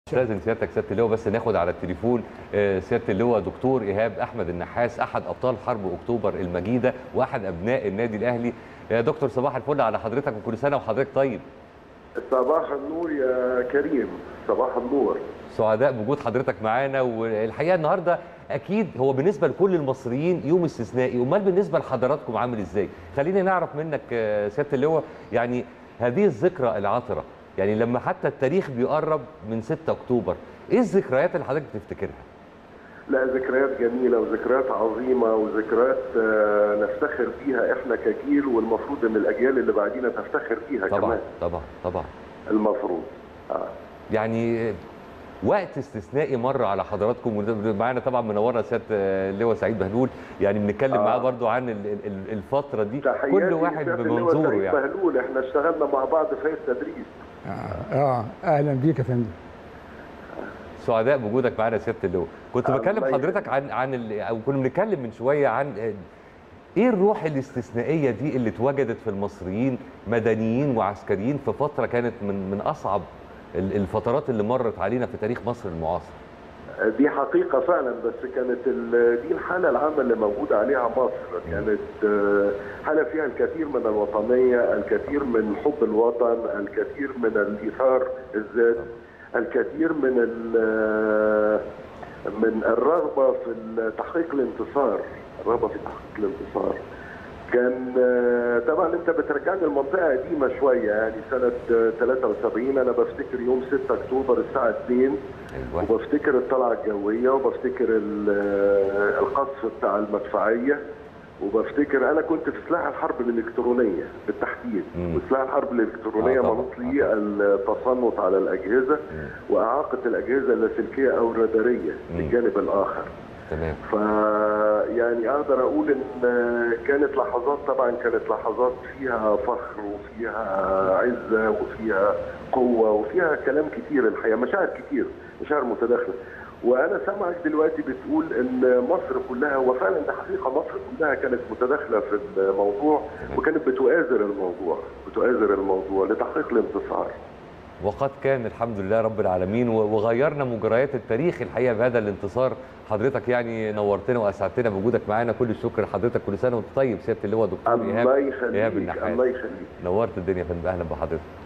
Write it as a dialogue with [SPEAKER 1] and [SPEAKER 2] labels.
[SPEAKER 1] لازم سيادتك سياده اللواء بس ناخد على التليفون آه، سياده اللواء دكتور ايهاب احمد النحاس احد ابطال حرب اكتوبر المجيده واحد ابناء النادي الاهلي يا دكتور صباح الفل على حضرتك وكل سنه وحضرتك طيب
[SPEAKER 2] صباح النور يا كريم صباح النور
[SPEAKER 1] سعداء بوجود حضرتك معانا والحقيقه النهارده اكيد هو بالنسبه لكل المصريين يوم استثنائي امال بالنسبه لحضراتكم عامل ازاي خلينا نعرف منك آه، سياده اللواء يعني هذه الذكرى العطره يعني لما حتى التاريخ بيقرب من 6 اكتوبر ايه الذكريات اللي حضرتك بتفتكرها
[SPEAKER 2] لا ذكريات جميلة وذكريات عظيمة وذكريات آه، نفتخر فيها احنا كجيل والمفروض ان الاجيال اللي بعدينا تفتخر فيها
[SPEAKER 1] طبعا
[SPEAKER 2] كمان
[SPEAKER 1] طبعا طبعا
[SPEAKER 2] المفروض آه.
[SPEAKER 1] يعني وقت استثنائي مر على حضراتكم ومعانا طبعا منورنا سياده اللواء سعيد بهلول يعني بنتكلم
[SPEAKER 2] آه.
[SPEAKER 1] معاه برضو عن ال- ال- الفتره دي
[SPEAKER 2] تحياتي
[SPEAKER 1] كل واحد
[SPEAKER 2] لسيادة اللواء
[SPEAKER 1] بمنظوره
[SPEAKER 2] سعيد
[SPEAKER 1] يعني
[SPEAKER 2] بهلول احنا اشتغلنا مع بعض في التدريس
[SPEAKER 3] آه, اه اهلا بيك يا فندم
[SPEAKER 1] سعداء بوجودك معانا يا سياده اللواء كنت
[SPEAKER 2] الله
[SPEAKER 1] بكلم
[SPEAKER 2] يخليك.
[SPEAKER 1] حضرتك عن عن ال- او كنا بنتكلم من شويه عن ايه الروح الاستثنائيه دي اللي اتوجدت في المصريين مدنيين وعسكريين في فتره كانت من من اصعب ال- الفترات اللي مرت علينا في تاريخ مصر المعاصر
[SPEAKER 2] دي حقيقة فعلا بس كانت ال- دي الحالة العامة اللي موجودة عليها مصر كانت آه، حالة فيها الكثير من الوطنية الكثير من حب الوطن الكثير من الإيثار الذات الكثير من ال- من الرغبة في تحقيق الانتصار الرغبة في تحقيق الانتصار كان آه، طبعا انت بترجعني المنطقه قديمه شويه يعني سنه آه، 73 انا بفتكر يوم 6 اكتوبر الساعه 2
[SPEAKER 1] ايوه
[SPEAKER 2] وبفتكر الطلعه الجويه وبفتكر ال- آه، القصف بتاع المدفعيه وبفتكر انا كنت في سلاح الحرب الالكترونيه بالتحديد
[SPEAKER 1] مم.
[SPEAKER 2] وسلاح الحرب الالكترونيه
[SPEAKER 1] آه طبعاً،
[SPEAKER 2] منوط
[SPEAKER 1] آه
[SPEAKER 2] لي
[SPEAKER 1] طبعاً.
[SPEAKER 2] التصنت على الاجهزه
[SPEAKER 1] مم.
[SPEAKER 2] واعاقه الاجهزه اللاسلكيه او الراداريه
[SPEAKER 1] مم.
[SPEAKER 2] للجانب الاخر
[SPEAKER 1] تمام
[SPEAKER 2] ف يعني اقدر اقول ان كانت لحظات طبعا كانت لحظات فيها فخر وفيها عزه وفيها قوه وفيها كلام كتير الحقيقه مشاعر كتير مشاعر متداخله وانا سامعك دلوقتي بتقول ان مصر كلها وفعلا ده حقيقه مصر كلها كانت متداخله في الموضوع وكانت بتؤازر الموضوع بتؤازر الموضوع لتحقيق الانتصار
[SPEAKER 1] وقد كان الحمد لله رب العالمين و- وغيرنا مجريات التاريخ الحقيقه بهذا الانتصار حضرتك يعني نورتنا واسعدتنا بوجودك معانا كل الشكر لحضرتك كل سنه وانت طيب سياده اللواء دكتور
[SPEAKER 2] الله
[SPEAKER 1] ايهاب ايهاب
[SPEAKER 2] يخليك
[SPEAKER 1] النحاس
[SPEAKER 2] الله يخليك
[SPEAKER 1] نورت الدنيا يا فندم اهلا بحضرتك